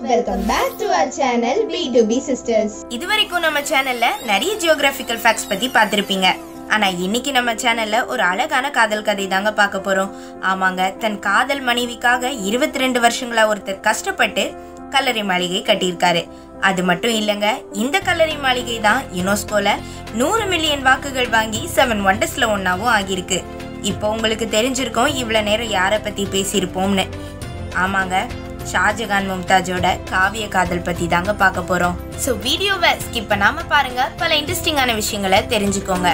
Welcome back to our channel B2B Sisters. இது வரைக்கும் நம்ம சேனல்ல நிறைய ஜியோகிராபிக்கல் ஃபேக்ட்ஸ் பத்தி பார்த்திருப்பீங்க ஆனா இன்னைக்கு நம்ம சேனல்ல ஒரு அழகான காதல் கதை தாங்க பார்க்க போறோம் ஆமாங்க தன் காதல் மனைவிக்காக இருபத்தி ரெண்டு வருஷங்களா ஒருத்தர் கஷ்டப்பட்டு கல்லறை மாளிகை கட்டியிருக்காரு அது மட்டும் இல்லைங்க இந்த கல்லறை மாளிகை தான் யுனெஸ்கோல நூறு மில்லியன் வாக்குகள் வாங்கி செவன் ஒண்டர்ஸ்ல ஒன்னாவும் ஆகியிருக்கு இப்போ உங்களுக்கு தெரிஞ்சிருக்கும் இவ்வளவு நேரம் யாரை பத்தி பேசியிருப்போம்னு ஆமாங்க ஷாஜகான் மும்தாஜோட காவிய காதல் பத்தி தாங்க பார்க்க போறோம் ஸோ வீடியோவை ஸ்கிப் பண்ணாம பாருங்க பல இன்ட்ரெஸ்டிங்கான விஷயங்களை தெரிஞ்சுக்கோங்க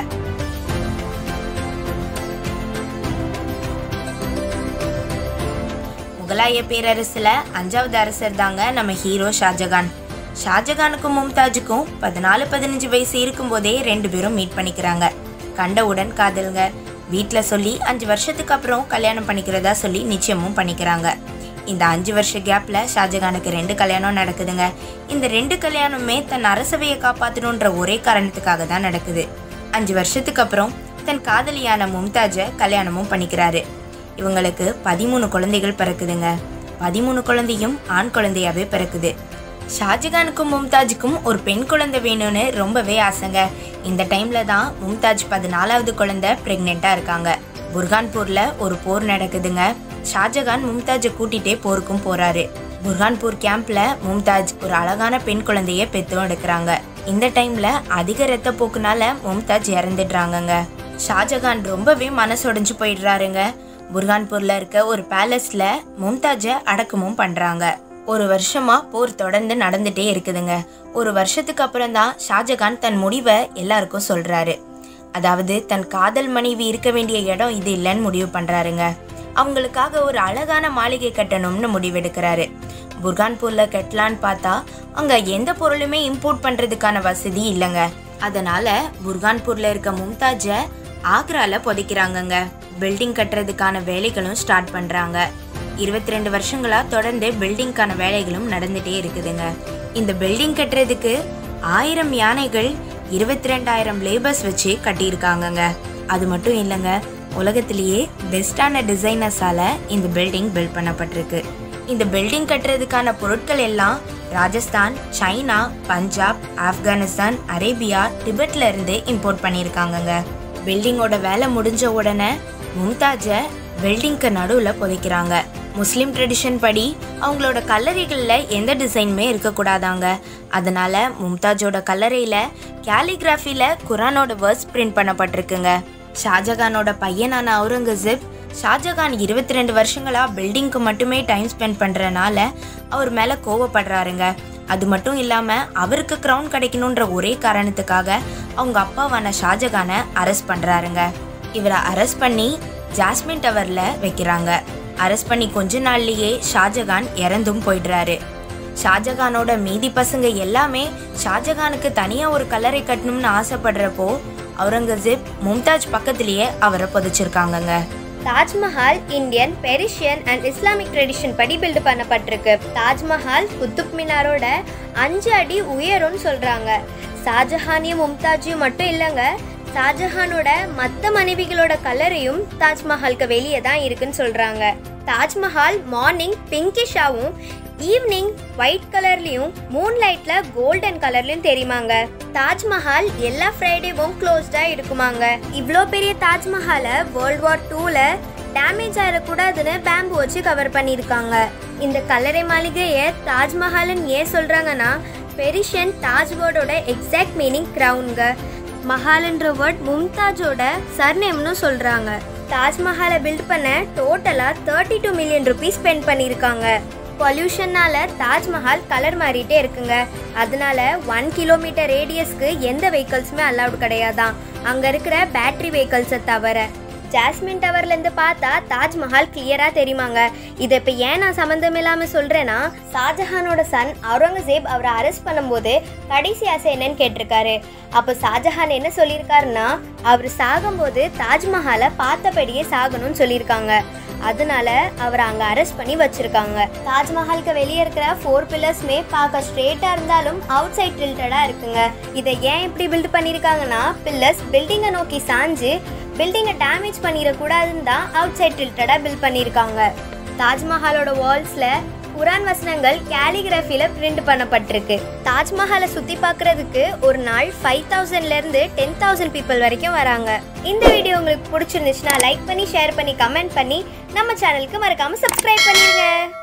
முகலாய பேரரசுல அஞ்சாவது அரசர் தாங்க நம்ம ஹீரோ ஷாஜகான் ஷாஜகானுக்கும் மும்தாஜுக்கும் பதினாலு பதினஞ்சு வயசு இருக்கும்போதே ரெண்டு பேரும் மீட் பண்ணிக்கிறாங்க கண்டவுடன் காதலுங்க வீட்டில் சொல்லி அஞ்சு வருஷத்துக்கு அப்புறம் கல்யாணம் பண்ணிக்கிறதா சொல்லி நிச்சயமும் பண்ணிக்கிறாங்க இந்த அஞ்சு வருஷ கேப்ல ஷாஜகானுக்கு ரெண்டு கல்யாணம் நடக்குதுங்க இந்த ரெண்டு கல்யாணமுமே தன் அரசவையை காப்பாற்றணுன்ற ஒரே காரணத்துக்காக தான் நடக்குது அஞ்சு வருஷத்துக்கு அப்புறம் தன் காதலியான மும்தாஜை கல்யாணமும் பண்ணிக்கிறாரு இவங்களுக்கு பதிமூணு குழந்தைகள் பிறக்குதுங்க பதிமூணு குழந்தையும் ஆண் குழந்தையாவே பிறக்குது ஷாஜகானுக்கும் மும்தாஜுக்கும் ஒரு பெண் குழந்தை வேணும்னு ரொம்பவே ஆசைங்க இந்த டைம்ல தான் மும்தாஜ் பதினாலாவது குழந்தை பிரெக்னெண்டா இருக்காங்க புர்கான்பூர்ல ஒரு போர் நடக்குதுங்க ஷாஜகான் மும்தாஜை கூட்டிட்டே போருக்கும் போறாரு புர்கான்பூர் கேம்ப்ல மும்தாஜ் ஒரு அழகான பெண் குழந்தைய பெத்தும் எடுக்கிறாங்க இந்த டைம்ல அதிக ரத்த போக்குனால மும்தாஜ் இறந்துடுறாங்கங்க ஷாஜகான் ரொம்பவே மனசொடைஞ்சு போயிடுறாருங்க புர்கான்பூர்ல இருக்க ஒரு பேலஸ்ல மும்தாஜை அடக்கமும் பண்றாங்க ஒரு வருஷமா போர் தொடர்ந்து நடந்துட்டே இருக்குதுங்க ஒரு வருஷத்துக்கு அப்புறம் தான் ஷாஜகான் தன் முடிவை எல்லாருக்கும் சொல்றாரு அதாவது தன் காதல் மனைவி இருக்க வேண்டிய இடம் இது இல்லைன்னு முடிவு பண்றாருங்க அவங்களுக்காக ஒரு அழகான மாளிகை கட்டணும்னு முடிவெடுக்கிறாரு புர்கான்பூர்ல கட்டலான்னு பார்த்தா அங்க எந்த பொருளுமே இம்போர்ட் பண்றதுக்கான வசதி இல்லைங்க அதனால புர்கான்பூர்ல இருக்க மும்தாஜை ஆக்ரால புதைக்கிறாங்கங்க பில்டிங் கட்டுறதுக்கான வேலைகளும் ஸ்டார்ட் பண்றாங்க இருபத்தி ரெண்டு வருஷங்களா தொடர்ந்து பில்டிங்க்கான வேலைகளும் நடந்துட்டே இருக்குதுங்க இந்த பில்டிங் கட்டுறதுக்கு ஆயிரம் யானைகள் இருபத்தி ரெண்டாயிரம் லேபர்ஸ் வச்சு கட்டியிருக்காங்கங்க அது மட்டும் இல்லைங்க உலகத்திலேயே பெஸ்டான டிசைனர்ஸால இந்த பில்டிங் பில்ட் பண்ணப்பட்டிருக்கு இந்த பில்டிங் கட்டுறதுக்கான பொருட்கள் எல்லாம் ராஜஸ்தான் சைனா பஞ்சாப் ஆப்கானிஸ்தான் அரேபியா டிபெட்ல இருந்து இம்போர்ட் பண்ணியிருக்காங்கங்க பில்டிங்கோட வேலை முடிஞ்ச உடனே மும்தாஜை பில்டிங்க்கு நடுவில் புதைக்கிறாங்க முஸ்லீம் ட்ரெடிஷன் படி அவங்களோட கல்லறைகளில் எந்த டிசைனுமே இருக்கக்கூடாதாங்க அதனால மும்தாஜோட கல்லறையில் கேலிகிராஃபியில் குரானோட வேர்ட்ஸ் பிரிண்ட் பண்ணப்பட்டிருக்குங்க ஷாஜகானோட பையனான அவுரங்கசீப் ஷாஜகான் இருபத்தி ரெண்டு வருஷங்களா பில்டிங்க்கு மட்டுமே டைம் ஸ்பெண்ட் பண்ணுறனால அவர் மேலே கோவப்படுறாருங்க அது மட்டும் இல்லாமல் அவருக்கு க்ரௌன் கிடைக்கணுன்ற ஒரே காரணத்துக்காக அவங்க அப்பாவான ஷாஜகானை அரெஸ்ட் பண்ணுறாருங்க இவரை அரெஸ்ட் பண்ணி ஜாஸ்மின் டவரில் வைக்கிறாங்க அரெஸ்ட் பண்ணி கொஞ்ச நாள்லயே ஷாஜகான் இறந்தும் போயிடுறாரு ஷாஜகானோட மீதி பசங்க எல்லாமே ஷாஜகானுக்கு தனியாக ஒரு கல்லறை கட்டணும்னு ஆசைப்படுறப்போ அவுரங்கசீப் மும்தாஜ் பக்கத்திலேயே அவரை புதைச்சிருக்காங்கங்க Taj Mahal Indian Persian and Islamic tradition படி பில்டு பண்ணப்பட்டிருக்கு தாஜ்மஹால் குத்துப் மினாரோட அஞ்சு அடி உயரும்னு சொல்றாங்க ஷாஜஹானியும் மும்தாஜியும் மட்டும் இல்லைங்க ஷாஜஹானோட மற்ற மனைவிகளோட கலரையும் தாஜ்மஹாலுக்கு வெளியே தான் இருக்குன்னு சொல்றாங்க தாஜ்மஹால் மார்னிங் பிங்கிஷாவும் ஈவினிங் ஒயிட் கலர்லயும் மூன் லைட்ல கோல்டன் கலர்லயும் தெரியுமாங்க தாஜ்மஹால் எல்லா ஃப்ரைடேவும் க்ளோஸ்டா இருக்குமாங்க இவ்வளோ பெரிய தாஜ்மஹாலை வேர்ல்ட் வார் டூல டேமேஜ் ஆயிடக்கூடாதுன்னு பேம்பு வச்சு கவர் பண்ணியிருக்காங்க இந்த கல்லறை மாளிகையை தாஜ்மஹால்னு ஏன் சொல்றாங்கன்னா பெரிஷியன் தாஜ் வேர்டோட எக்ஸாக்ட் மீனிங் கிரவுன்ங்க மஹால்ன்ற வேர்ட் மும்தாஜோட சர்நேம்னு சொல்றாங்க தாஜ்மஹாலை பில்ட் பண்ண டோட்டலா thirty two million rupees spend பண்ணியிருக்காங்க பொல்யூஷன்னால தாஜ்மஹால் கலர் மாறிட்டே இருக்குங்க அதனால ஒன் கிலோமீட்டர் ரேடியஸ்க்கு எந்த வெஹிக்கல்ஸுமே அலௌட் கிடையாதான் அங்க இருக்கிற பேட்டரி வெஹிக்கல்ஸை தவிர ஜாஸ்மின் டவர்ல இருந்து பார்த்தா தாஜ்மஹால் கிளியரா தெரியுமாங்க இதை இப்ப ஏன் நான் சம்மந்தம் இல்லாம சொல்றேன்னா ஷாஜஹானோட சன் அவுரங்கசீப் அவரை அரெஸ்ட் பண்ணும்போது கடைசி ஆசை என்னன்னு கேட்டிருக்காரு அப்போ ஷாஜஹான் என்ன சொல்லியிருக்காருன்னா அவர் சாகும்போது தாஜ்மஹாலை பார்த்தபடியே சாகணும்னு சொல்லியிருக்காங்க அதனால அவரை அங்க அரெஸ்ட் பண்ணி வச்சிருக்காங்க தாஜ்மஹாலுக்கு வெளியே இருக்கிற ஃபோர் பில்லர்ஸ்மே பார்க்க ஸ்ட்ரெயிட்டா இருந்தாலும் அவுட் சைட் டில்டடா இருக்குங்க இதை ஏன் இப்படி பில்ட் பண்ணியிருக்காங்கன்னா பில்லர்ஸ் பில்டிங்கை நோக்கி சாஞ்சு பில்டிங்கை டேமேஜ் பண்ணிடக்கூடாதுன்னு தான் அவுட் சைட் டில்டடா பில்ட் பண்ணியிருக்காங்க தாஜ்மஹாலோட வால்ஸ்ல குரான் வசனங்கள் கேலிகிராஃபில பிரிண்ட் பண்ணப்பட்டிருக்கு தாஜ்மஹாலை சுத்தி பார்க்கிறதுக்கு ஒரு நாள் ஃபைவ் தௌசண்ட்ல இருந்து டென் தௌசண்ட் பீப்புள் வரைக்கும் வராங்க இந்த வீடியோ உங்களுக்கு பிடிச்சிருந்துச்சுன்னா லைக் பண்ணி ஷேர் பண்ணி கமெண்ட் பண்ணி நம்ம சேனலுக்கு மறக்காம சப்ஸ்கிரைப் பண்ணிருங்க